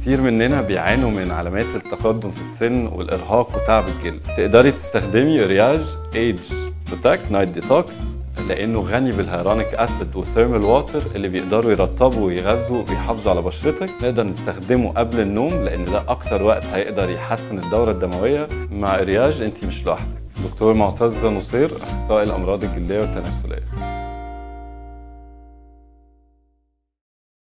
كتير مننا بيعانوا من علامات التقدم في السن والارهاق وتعب الجلد تقدري تستخدمي رياج ايج بروتكت نايت ديتوكس لانه غني بالهيرانيك اسيد والثيرمال واتر اللي بيقدروا يرطبوا ويغذوا ويحافظوا على بشرتك نقدر نستخدمه قبل النوم لان ده اكتر وقت هيقدر يحسن الدوره الدمويه مع رياج انت مش لوحدك دكتور معتز نصير اخصائي الامراض الجلديه والتناسليه